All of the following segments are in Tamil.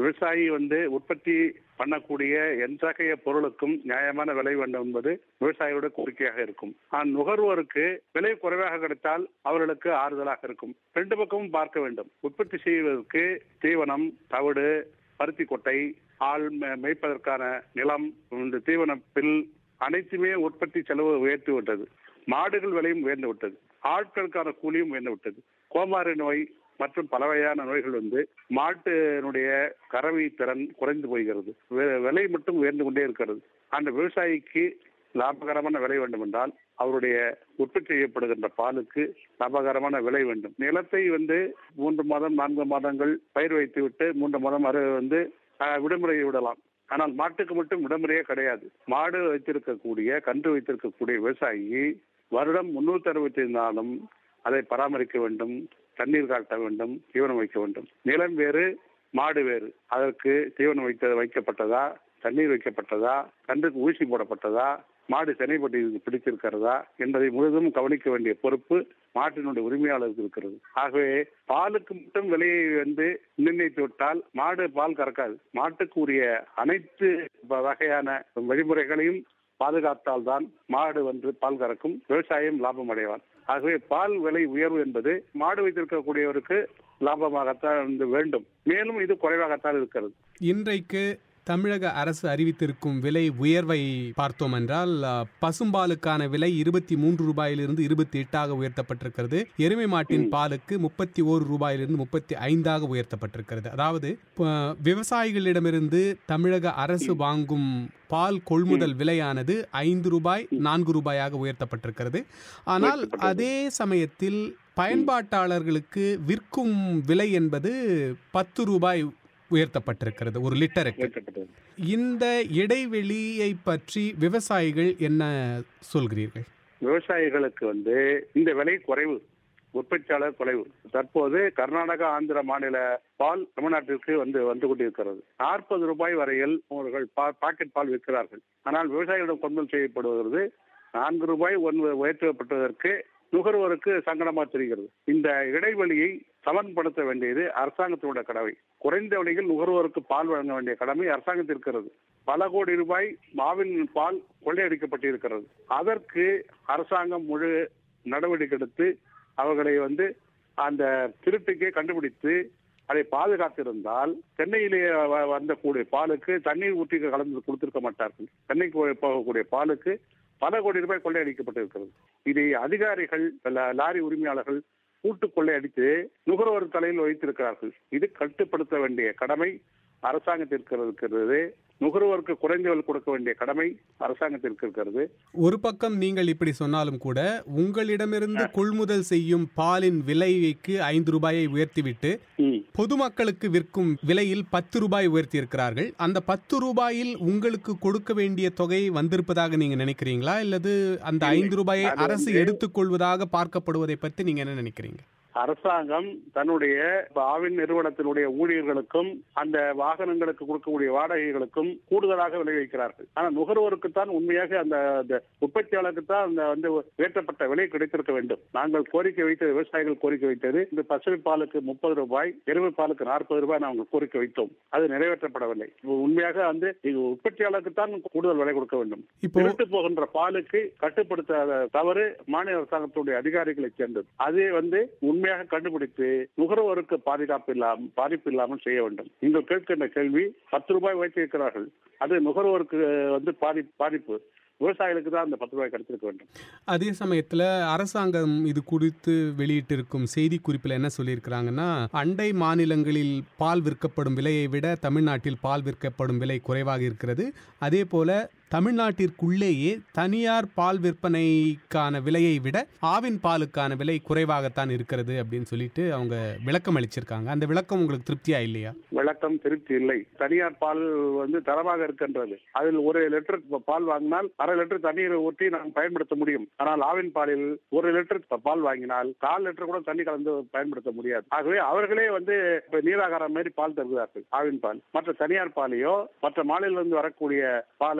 விவசாயி வந்து உற்பத்தி பண்ணக்கூடிய எத்தகைய பொருளுக்கும் நியாயமான விலை வேண்டும் என்பது விவசாயியோட கோரிக்கையாக இருக்கும் ஆனால் நுகர்வோருக்கு விலை குறைவாக கிடைத்தால் அவர்களுக்கு ஆறுதலாக இருக்கும் ரெண்டு பக்கமும் பார்க்க வேண்டும் உற்பத்தி செய்வதற்கு தீவனம் தவிடு பருத்தி கொட்டை ஆள் மே- மேய்ப்பதற்கான நிலம் இந்த தீவன பில் அனைத்துமே உற்பத்தி செலவு உயர்த்தி விட்டது மாடுகள் விலையும் உயர்ந்து விட்டது ஆட்களுக்கான கூலியும் உயர்ந்து விட்டது கோமாரி நோய் மற்றும் பல வகையான நோய்கள் வந்து மாட்டினுடைய கறவை திறன் குறைந்து போகிறது வி- விலை மட்டும் உயர்ந்து கொண்டே இருக்கிறது அந்த விவசாயிக்கு லாபகரமான விலை வேண்டும் என்றால் அவருடைய உற்பத்தி செய்யப்படுகின்ற பாலுக்கு லாபகரமான விலை வேண்டும் நிலத்தை வந்து மூன்று மாதம் நான்கு மாதங்கள் பயிர் வைத்து விட்டு மூன்று மாதம் அறு வந்து ஆஹ், விடுமுறையை விடலாம் ஆனால் மாட்டுக்கு மட்டும் விடுமுறையே கிடையாது மாடு வைத்திருக்கக்கூடிய கன்று வைத்திருக்கக்கூடிய விவசாயி வருடம் முன்னூத்தி அறுபத்தி ஐந்து நாளும் அதை பராமரிக்க வேண்டும் தண்ணீர் காட்ட வேண்டும் தீவனம் வைக்க வேண்டும் நிலம் வேறு மாடு வேறு அதற்கு தீவனம் வைத்த வைக்கப்பட்டதா தண்ணீர் வைக்கப்பட்டதா கன்றுக்கு ஊசி போடப்பட்டதா மாடு செனைப்பட்டு பிடித்திருக்கிறதா என்பதை முழுதும் கவனிக்க வேண்டிய பொறுப்பு மாட்டினுடைய உரிமையாளருக்கு இருக்கிறது ஆகவே பாலுக்கு மட்டும் விலையை வந்து நிர்ணயித்து விட்டால் மாடு பால் கறக்காது மாட்டுக்கு உரிய அனைத்து வ- வகையான வழிமுறைகளையும் பாதுகாத்தால் தான் மாடு வந்து பால் கறக்கும் விவசாயம் லாபம் அடைவான் ஆகவே பால் விலை உயர்வு என்பது மாடு வைத்திருக்கக்கூடியவருக்கு லாபமாகத்தான் வந்து வேண்டும் மேலும் இது குறைவாகத்தான் இருக்கிறது இன்றைக்கு தமிழக அரசு அறிவித்திருக்கும் விலை உயர்வை பார்த்தோம் என்றால் அ, பசும்பாலுக்கான விலை இருபத்தி மூன்று ரூபாயிலிருந்து இருபத்தி எட்டாக உயர்த்தப்பட்டிருக்கிறது எருமை மாட்டின் பாலுக்கு முப்பத்தி ஓரு ரூபாயிலிருந்து முப்பத்தி ஐந்தாக உயர்த்தப்பட்டிருக்கிறது அதாவது ப- விவசாயிகளிடமிருந்து தமிழக அரசு வாங்கும் பால் கொள்முதல் விலையானது ஐந்து ரூபாய் நான்கு ரூபாயாக உயர்த்தப்பட்டிருக்கிறது ஆனால் உயர்த்தப்பட்டது. அதே சமயத்தில் பயன்பாட்டாளர்களுக்கு விற்கும் விலை என்பது பத்து ரூபாய் உயர்த்தப்பட்டிருக்கிறது ஒரு லிட்டருக்கு உயர்த்தப்பட்டது இந்த இடைவெளியை பற்றி விவசாயிகள் என்ன சொல்கிறீர்கள் விவசாயிகளுக்கு வந்து இந்த விலை குறைவு உற்பத்தியாளர் குறைவு தற்போது கர்நாடகா ஆந்திர மாநில பால் தமிழ்நாட்டிற்கு வந்து வந்து கொண்டிருக்கிறது நாற்பது ரூபாய் வரையில் அவர்கள் பா- பாக்கெட் பால் விற்கிறார்கள் ஆனால் விவசாயிகளிடம் கொள்முதல் செய்யப்படுகிறது நான்கு ரூபாய் ஒன்று உயர்த்தப்பட்டதற்கு நுகர்வோருக்கு சங்கடமா தெரிகிறது இந்த இடைவெளியை சமன்படுத்த வேண்டியது அரசாங்கத்தினுடைய கடமை குறைந்த விலையில் நுகர்வோருக்கு பால் வழங்க வேண்டிய கடமை அரசாங்கத்திற்கு இருக்கிறது பல கோடி ரூபாய் மாவின் பால் கொள்ளையடிக்கப்பட்டிருக்கிறது அதற்கு அரசாங்கம் முழு நடவடிக்கை எடுத்து அவர்களை வந்து அந்த திருட்டுக்கே கண்டுபிடித்து அதை பாதுகாத்திருந்தால் சென்னையிலே வ- வந்தக்கூடிய பாலுக்கு தண்ணீர் ஊற்றி கலந்து கொடுத்திருக்க மாட்டார்கள் சென்னைக்கு போ- போகக்கூடிய பாலுக்கு பல கோடி ரூபாய் கொள்ளையடிக்கப்பட்டிருக்கிறது இதை அதிகாரிகள் ல- லாரி உரிமையாளர்கள் கூட்டு கொள்ளையடித்து நுகர்வோர் தலையில் வைத்திருக்கிறார்கள் இது கட்டுப்படுத்த வேண்டிய கடமை அரசாங்கத்திற்கு இருக்கிறது நுகர்வோருக்கு குறைந்த விலை கொடுக்க வேண்டிய கடமை அரசாங்கத்திற்கு இருக்கிறது ஒரு பக்கம் நீங்கள் இப்படி சொன்னாலும் கூட உங்களிடமிருந்து கொள்முதல் செய்யும் பாலின் விலைக்கு ஐந்து ரூபாயை உயர்த்திவிட்டு ம். பொதுமக்களுக்கு விற்கும் விலையில் பத்து ரூபாய் உயர்த்தி இருக்கிறார்கள் அந்த பத்து ரூபாயில் உங்களுக்கு கொடுக்க வேண்டிய தொகை வந்திருப்பதாக நீங்க நினைக்கிறீங்களா அல்லது அந்த இல்லை. ஐந்து ரூபாயை அது அரசு வந்து- எடுத்துக்கொள்வதாக பார்க்கப்படுவதை பற்றி நீங்க என்ன நினைக்கிறீங்க அரசாங்கம் தன்னுடைய ஆவின் நிறுவனத்தினுடைய ஊழியர்களுக்கும் அந்த வாகனங்களுக்கு கொடுக்கக்கூடிய வாடகைகளுக்கும் கூடுதலாக விலை வைக்கிறார்கள் ஆனா நுகர்வோருக்கு தான் உண்மையாக அந்த அந்த உற்பத்தியாளருக்கு தான் அந்த வந்து உயர்த்தப்பட்ட விலை கிடைத்திருக்க வேண்டும் நாங்கள் கோரிக்கை வைத்தது விவசாயிகள் கோரிக்கை வைத்தது இந்த பசுமை பாலுக்கு முப்பது ரூபாய் எருமை பாலுக்கு நாற்பது ரூபாய் நாங்கள் கோரிக்கை வைத்தோம் அது நிறைவேற்றப்படவில்லை இப்ப உண்மையாக வந்து இது உற்பத்தியாளருக்கு தான் கூடுதல் விலை கொடுக்க வேண்டும் இப்போ திருட்டு போகின்ற பாலுக்கு கட்டுப்படுத்தாத தவறு மாநில அரசாங்கத்துடைய அதிகாரிகளை சேர்ந்தது அது வந்து உண்மையாக கண்டுபிடித்து நுகர்வோருக்கு பாதுகாப்பு இல்லாமல் பாதிப்பு இல்லாமல் செய்ய வேண்டும் நீங்கள் கேட்கின்ற கேள்வி பத்து ரூபாய் வைத்திருக்கிறார்கள் அது நுகர்வோருக்கு வந்து பாதி பாதிப்பு விவசாயிகளுக்கு தான் அந்த பத்து ரூபாய் கிடைத்திருக்க வேண்டும் அதே சமயத்தில் அரசாங்கம் இது குறித்து வெளியிட்டிருக்கும் செய்தி குறிப்பில் என்ன சொல்லியிருக்கிறாங்கன்னா அண்டை மாநிலங்களில் பால் விற்கப்படும் விலையை விட தமிழ்நாட்டில் பால் விற்கப்படும் விலை குறைவாக இருக்கிறது அதே போல தமிழ்நாட்டிற்குள்ளேயே தனியார் பால் விற்பனைக்கான விலையை விட ஆவின் பாலுக்கான விலை குறைவாகத்தான் இருக்கிறது அப்படின்னு சொல்லிட்டு அவங்க விளக்கம் அளிச்சிருக்காங்க அந்த விளக்கம் உங்களுக்கு திருப்தியா இல்லையா விளக்கம் திருப்தி இல்லை தனியார் பால் வந்து தரமாக இருக்கின்றது அதில் ஒரு லிட்டர் பால் வாங்கினால் அரை லிட்டர் தண்ணீரை ஊற்றி நாம் பயன்படுத்த முடியும் ஆனால் ஆவின் பாலில் ஒரு லிட்டர் பால் வாங்கினால் கால் லிட்டர் கூட தண்ணி கலந்து பயன்படுத்த முடியாது ஆகவே அவர்களே வந்து இப்ப நீராகாரம் மாதிரி பால் தருகிறார்கள் ஆவின் பால் மற்ற தனியார் பாலையோ மற்ற மாநிலம் வரக்கூடிய பாலை வந்து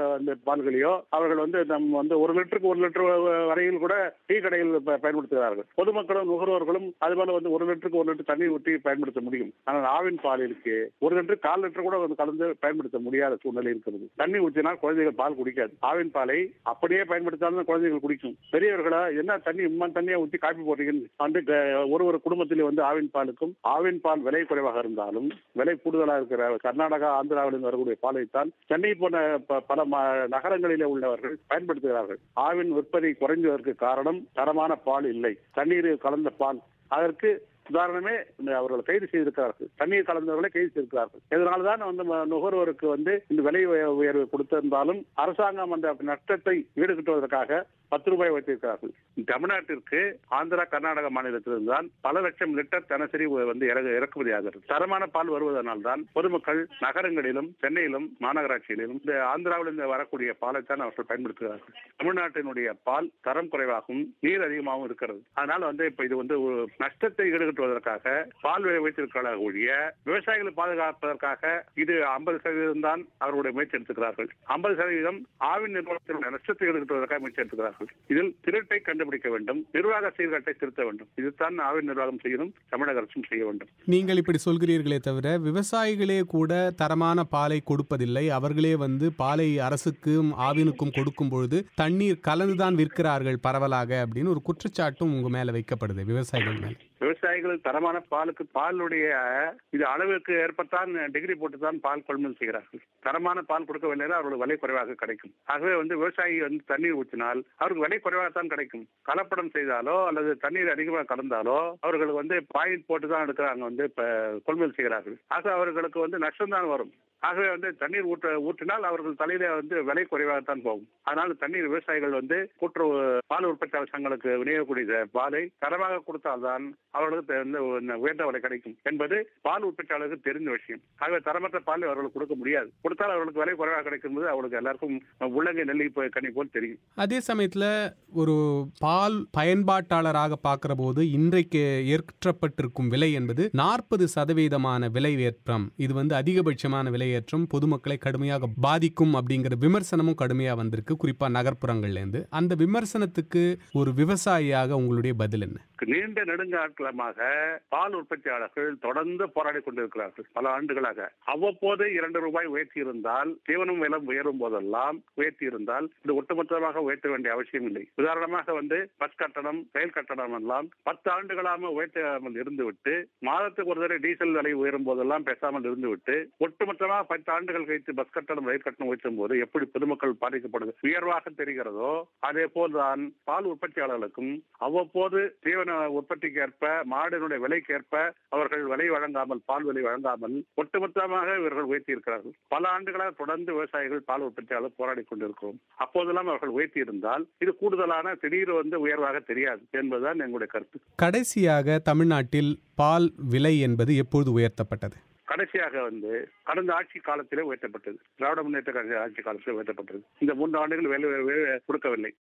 பால்களையோ அவர்கள் வந்து நம்ம வந்து ஒரு லிட்டருக்கு ஒரு லிட்டர் வரையில் கூட டீ கடையில் ப- பயன்படுத்துகிறார்கள் பொதுமக்களும் நுகர்வோர்களும் அதுபோல வந்து ஒரு லிட்டருக்கு ஒரு லிட்டர் தண்ணீர் ஊற்றி பயன்படுத்த முடியும் ஆனால் ஆவின் பாலிற்கு ஒரு லிட்டர் கால் லிட்டர் கூட வந்து கலந்து பயன்படுத்த முடியாத சூழ்நிலை இருக்கிறது தண்ணி ஊற்றினால் குழந்தைகள் பால் குடிக்காது ஆவின் பாலை அப்படியே பயன்படுத்தாலும் குழந்தைகள் குடிக்கும் பெரியவர்களா என்ன தண்ணி இம்மா தண்ணியை ஊற்றி காப்பி போடுறீங்கன்னு வந்து க- ஒரு ஒரு குடும்பத்திலே வந்து ஆவின் பாலுக்கும் ஆவின் பால் விலை குறைவாக இருந்தாலும் விலை கூடுதலாக இருக்கிற கர்நாடகா ஆந்திராவிலிருந்து வரக்கூடிய பாலைத்தான் சென்னை போன்ற ப- பல ம- நகரங்களிலே உள்ளவர்கள் பயன்படுத்துகிறார்கள் ஆவின் விற்பனை குறைந்ததற்கு காரணம் தரமான பால் இல்லை தண்ணீர் கலந்த பால் அதற்கு உதாரணமே இந்த அவர்கள் கைது செய்திருக்கிறார்கள் தண்ணீர் கலந்தவர்களை கைது செய்திருக்கிறார்கள் இதனால்தான் வந்து ம- நுகர்வோருக்கு வந்து இந்த விலை உய- உயர்வு கொடுத்திருந்தாலும் அரசாங்கம் அந்த நஷ்டத்தை ஈடுகட்டுவதற்காக பத்து ரூபாய் வைத்திருக்கிறார்கள் தமிழ்நாட்டிற்கு ஆந்திரா கர்நாடக மாநிலத்திலிருந்து தான் பல லட்சம் லிட்டர் தினசரி வந்து இறகு- இறக்குமதி ஆகிறது தரமான பால் வருவதனால் தான் பொதுமக்கள் நகரங்களிலும் சென்னையிலும் மாநகராட்சியிலும் இந்த ஆந்திராவிலிருந்து வரக்கூடிய பாலைத்தான் அவர்கள் பயன்படுத்துகிறார்கள் தமிழ்நாட்டினுடைய பால் தரம் குறைவாகவும் நீர் அதிகமாகவும் இருக்கிறது அதனால வந்து இப்ப இது வந்து ஒரு நஷ்டத்தை ஈடுகட்டுவதற்காக பால் விலை வைத்திருக்கிறார்கள் ஒழிய விவசாயிகளை பாதுகாப்பதற்காக இது ஐம்பது சதவீதம் தான் அவருடைய முயற்சி எடுத்துக்கிறார்கள் ஐம்பது சதவீதம் ஆவின் நிறுவனத்தினுடைய நஷ்டத்தை ஈடுகட்டுவதற்காக முயற்சி எடுத்துக்கிறார்கள் இதில் திருட்டை கண்டுபிடிக்க வேண்டும் நிர்வாக சீர்கேட்டை திருத்த வேண்டும் இதுதான் ஆவின் நிர்வாகம் செய்யணும் தமிழக அரசும் செய்ய வேண்டும் நீங்கள் இப்படி சொல்கிறீர்களே தவிர விவசாயிகளே கூட தரமான பாலை கொடுப்பதில்லை அவர்களே வந்து பாலை அரசுக்கும் ஆவினுக்கும் கொடுக்கும் பொழுது தண்ணீர் கலந்துதான் விற்கிறார்கள் பரவலாக அப்படின்னு ஒரு குற்றச்சாட்டும் உங்க மேல வைக்கப்படுது விவசாயிகள் மேல விவசாயிகள் தரமான பாலுக்கு பாலுடைய இது அளவுக்கு ஏற்பத்தான் டிகிரி போட்டு தான் பால் கொள்முதல் செய்கிறார்கள் தரமான பால் கொடுக்கவில்லை அவர்களுக்கு விலை குறைவாக கிடைக்கும் ஆகவே வந்து விவசாயி வந்து தண்ணீர் ஊற்றினால் அவருக்கு விலை குறைவாகத்தான் கிடைக்கும் கலப்படம் செய்தாலோ அல்லது தண்ணீர் அதிகமாக கலந்தாலோ அவர்களுக்கு வந்து பாயிண்ட் போட்டு தான் எடுக்கிறாங்க வந்து இப்ப கொள்முதல் செய்கிறார்கள் ஆக அவர்களுக்கு வந்து நஷ்டம் தான் வரும் ஆகவே வந்து தண்ணீர் ஊற்ற ஊற்றினால் அவர்கள் தலையில வந்து விலை குறைவாகத்தான் போகும் அதனால தண்ணீர் விவசாயிகள் வந்து கூட்டுறவு பால் உற்பத்தியாளர் சங்கங்களுக்கு விநியோகக்கூடிய பாலை தரமாக கொடுத்தால்தான் அவர்களுக்கு தெ- வந்து ஒரு உயர்ந்த விலை கிடைக்கும் என்பது பால் உற்பத்தியாளருக்கு தெரிந்த விஷயம் ஆகவே தரமற்ற பால் அவர்களுக்கு கொடுக்க முடியாது கொடுத்தால் அவர்களுக்கு விலை குறைவாக கிடைக்கும் போது அவர்களுக்கு எல்லாருக்கும் உள்ளங்கை நெல்லி போய் கனி போல் தெரியும் அதே சமயத்துல ஒரு பால் பயன்பாட்டாளராக பார்க்கிற போது இன்றைக்கு ஏற்றப்பட்டிருக்கும் விலை என்பது நாற்பது சதவீதமான விலை ஏற்றம் இது வந்து அதிகபட்சமான விலையேற்றம் பொதுமக்களை கடுமையாக பாதிக்கும் அப்படிங்கிற விமர்சனமும் கடுமையா வந்திருக்கு குறிப்பா நகர்ப்புறங்கள்ல இருந்து அந்த விமர்சனத்துக்கு ஒரு விவசாயியாக உங்களுடைய பதில் என்ன நீண்ட நெடுங்காலமாக பால் உற்பத்தியாளர்கள் தொடர்ந்து போராடி கொண்டிருக்கிறார்கள் பல ஆண்டுகளாக அவ்வப்போது இரண்டு ரூபாய் உயர்த்தி இருந்தால் தீவனம் விலை உயரும் போதெல்லாம் உயர்த்தி இருந்தால் இது ஒட்டுமொத்தமாக உயர்த்த வேண்டிய அவசியம் இல்லை உதாரணமாக வந்து பஸ் கட்டணம் ரயில் கட்டணம் எல்லாம் பத்து ஆண்டுகளாக உயர்த்தாமல் இருந்துவிட்டு மாதத்துக்கு ஒரு தடவை டீசல் விலை உயரும் போதெல்லாம் பேசாமல் இருந்துவிட்டு ஒட்டுமொத்தமாக பத்து ஆண்டுகள் கழித்து பஸ் கட்டணம் ரயில் கட்டணம் உயர்த்தும் போது எப்படி பொதுமக்கள் பாதிக்கப்படுது உயர்வாக தெரிகிறதோ அதே போல்தான் பால் உற்பத்தியாளர்களுக்கும் அவ்வப்போது தீவன உற்பத்திக்கு ஏற்ப மாடினுடைய விலைக்கு ஏற்ப அவர்கள் விலை வழங்காமல் பால் விலை வழங்காமல் ஒட்டுமொத்தமாக இவர்கள் உயர்த்தி இருக்கிறார்கள் பல ஆண்டுகளாக தொடர்ந்து விவசாயிகள் பால் உற்பத்தியாளர் போராடி கொண்டிருக்கிறோம் அப்போதெல்லாம் அவர்கள் உயர்த்தி இருந்தால் இது கூடுதலான திடீர் வந்து உயர்வாக தெரியாது என்பதுதான் எங்களுடைய கருத்து கடைசியாக தமிழ்நாட்டில் பால் விலை என்பது எப்பொழுது உயர்த்தப்பட்டது கடைசியாக வந்து கடந்த ஆட்சி காலத்திலே உயர்த்தப்பட்டது திராவிட முன்னேற்ற கழக ஆட்சி காலத்திலே உயர்த்தப்பட்டது இந்த மூன்று ஆண்டுகள் வேலை வேலை கொடுக்கவில்லை